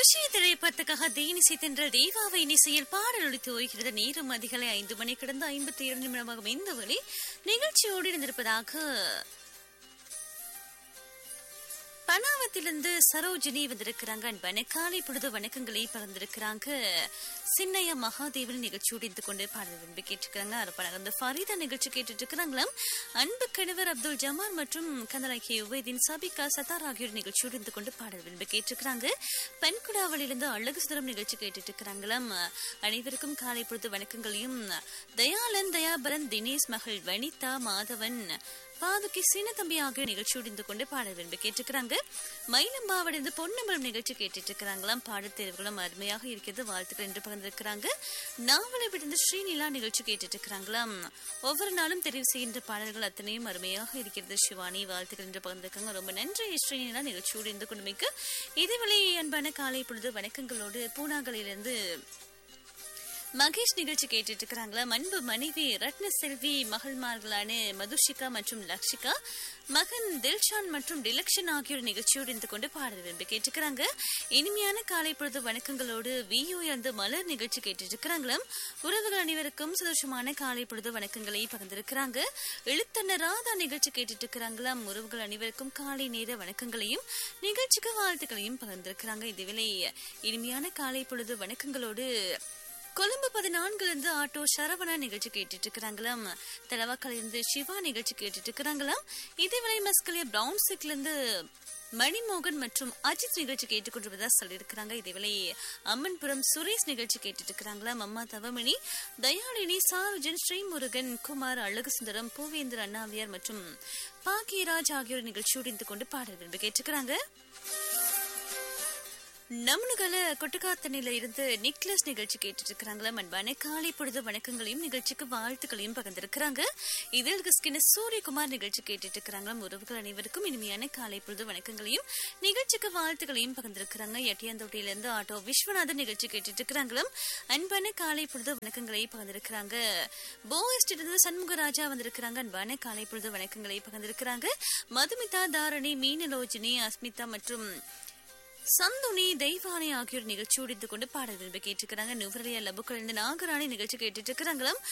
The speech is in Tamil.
குஷி திரைப்படத்துக்காக தேனிசை தென்றல் தேவாவை இசையில் பாடல் ஒழித்து ஓய்கிறது நேரம் அதிகாலை ஐந்து மணி கடந்து ஐம்பத்தி இரண்டு நிமிடமாகும் இந்த வழி நிகழ்ச்சியோடு இருந்திருப்பதாக பனாவத்திலிருந்து சரோஜினி வந்திருக்கிறாங்க அன்பான காலை பொழுது வணக்கங்களை பகிர்ந்திருக்கிறாங்க சின்னையா மகாதேவன் நிகழ்ச்சியோடு இருந்து கொண்டு பாடல் விரும்பி கேட்டிருக்கிறாங்க அரப்பனாக இந்த ஃபரீதா நிகழ்ச்சி கேட்டுட்டு இருக்கிறாங்களாம் அன்பு கணவர் அப்துல் ஜமால் மற்றும் கந்தலாக்கி உவைதீன் சபிகா சத்தார் ஆகியோர் நிகழ்ச்சியோடு இருந்து கொண்டு பாடல் விரும்பி கேட்டிருக்கிறாங்க பெண்குடாவளிலிருந்து அழகு சுந்தரம் நிகழ்ச்சி கேட்டுட்டு இருக்கிறாங்களாம் அனைவருக்கும் காலை பொழுது வணக்கங்களையும் தயாளன் தயாபரன் தினேஷ் மகள் வனிதா மாதவன் பாதுகி சீனத்தம்பி ஆகிய நிகழ்ச்சியோடு இருந்து கொண்டு பாடல் விரும்பி கேட்டிருக்கிறாங்க மயிலம்பாவடைந்து பொன்னம்பலம் நிகழ்ச்சி கேட்டுட்டு இருக்கிறாங்களாம் பாடல் தேர்வுகளும் அருமையாக இருக்கிறது வாழ்த்துக்கள் என்று பகிர்ந்திருக்கிறாங்க நாவலை விடுந்து ஸ்ரீநிலா நிகழ்ச்சி கேட்டுட்டு இருக்கிறாங்களாம் ஒவ்வொரு நாளும் தெரிவு செய்கின்ற பாடல்கள் அத்தனையும் அருமையாக இருக்கிறது சிவானி வாழ்த்துக்கள் என்று பகிர்ந்திருக்காங்க ரொம்ப நன்றி ஸ்ரீநிலா நிகழ்ச்சியோடு இருந்து கொண்டு மிக்க இதேவேளை அன்பான காலை பொழுது வணக்கங்களோடு பூனாகலிலிருந்து மகேஷ் நிகழ்ச்சி கேட்டுட்டு இருக்கிறாங்களா அன்பு மனைவி ரத்ன செல்வி மகள்மார்களான மதுஷிகா மற்றும் லக்ஷிகா மகன் தில்ஷான் மற்றும் டிலக்ஷன் ஆகியோர் நிகழ்ச்சியோடு இருந்து கொண்டு பாடல் விரும்பி கேட்டுக்கிறாங்க இனிமையான காலை பொழுது வணக்கங்களோடு வியூ அந்த மலர் நிகழ்ச்சி கேட்டுட்டு இருக்கிறாங்களாம் உறவுகள் அனைவருக்கும் சந்தோஷமான காலை பொழுது வணக்கங்களை பகிர்ந்திருக்கிறாங்க எழுத்தண்ண ராதா நிகழ்ச்சி கேட்டுட்டு இருக்கிறாங்களாம் உறவுகள் அனைவருக்கும் காலை நேர வணக்கங்களையும் நிகழ்ச்சிக்கு வாழ்த்துக்களையும் பகிர்ந்திருக்கிறாங்க இதுவேளை இனிமையான காலை பொழுது வணக்கங்களோடு கொழும்பு பதினான்குல இருந்து ஆட்டோ சரவணா நிகழ்ச்சி கேட்டுட்டு இருக்கிறாங்களாம் தலவாக்கல இருந்து சிவா நிகழ்ச்சி கேட்டுட்டு இருக்கிறாங்களாம் இதேவேளை மஸ்கலிய பிரவுன் சிக்ல இருந்து மணிமோகன் மற்றும் அஜித் நிகழ்ச்சி கேட்டுக்கொண்டிருப்பதா சொல்லியிருக்கிறாங்க இதேவேளை அம்மன்புரம் சுரேஷ் நிகழ்ச்சி கேட்டுட்டு இருக்கிறாங்களாம் அம்மா தவமணி தயாளினி சாருஜன் ஸ்ரீமுருகன் குமார் அழகு சுந்தரம் பூவேந்தர் அண்ணாவியார் மற்றும் பாக்கியராஜ் ஆகியோர் நிகழ்ச்சியோடு இருந்து கொண்டு பாடல் விரும்பி கேட்டுக்கிறாங்க நம்மளுகள கொட்டுக்காத்தனையில இருந்து நிக்லஸ் நிகழ்ச்சி கேட்டுட்டு இருக்கிறாங்களா அன்பான காலை பொழுது வணக்கங்களையும் நிகழ்ச்சிக்கு வாழ்த்துக்களையும் பகிர்ந்திருக்கிறாங்க இதழ்கு ஸ்கின் சூரியகுமார் நிகழ்ச்சி கேட்டுட்டு இருக்கிறாங்களாம் உறவுகள் அனைவருக்கும் இனிமையான காலை பொழுது வணக்கங்களையும் நிகழ்ச்சிக்கு வாழ்த்துக்களையும் பகிர்ந்திருக்கிறாங்க எட்டியாந்தோட்டையில இருந்து ஆட்டோ விஸ்வநாதன் நிகழ்ச்சி கேட்டுட்டு இருக்கிறாங்களும் அன்பான காலை பொழுது வணக்கங்களை பகிர்ந்திருக்கிறாங்க போஎஸ்ட் இருந்து சண்முகராஜா வந்திருக்கிறாங்க அன்பான காலை பொழுது வணக்கங்களை பகிர்ந்திருக்கிறாங்க மதுமிதா தாரணி மீனலோஜினி அஸ்மிதா மற்றும் சந்துனி தெய்வானி ஆகியோர் நிகழ்ச்சியோடு இருந்து கொண்டு பாடல் விரும்பி கேட்டிருக்கிறாங்க நுவரலியா லபுக்கள் இருந்து நாகராணி நிகழ்ச்சி கேட்டுட்டு இருக்கிறாங்களாம்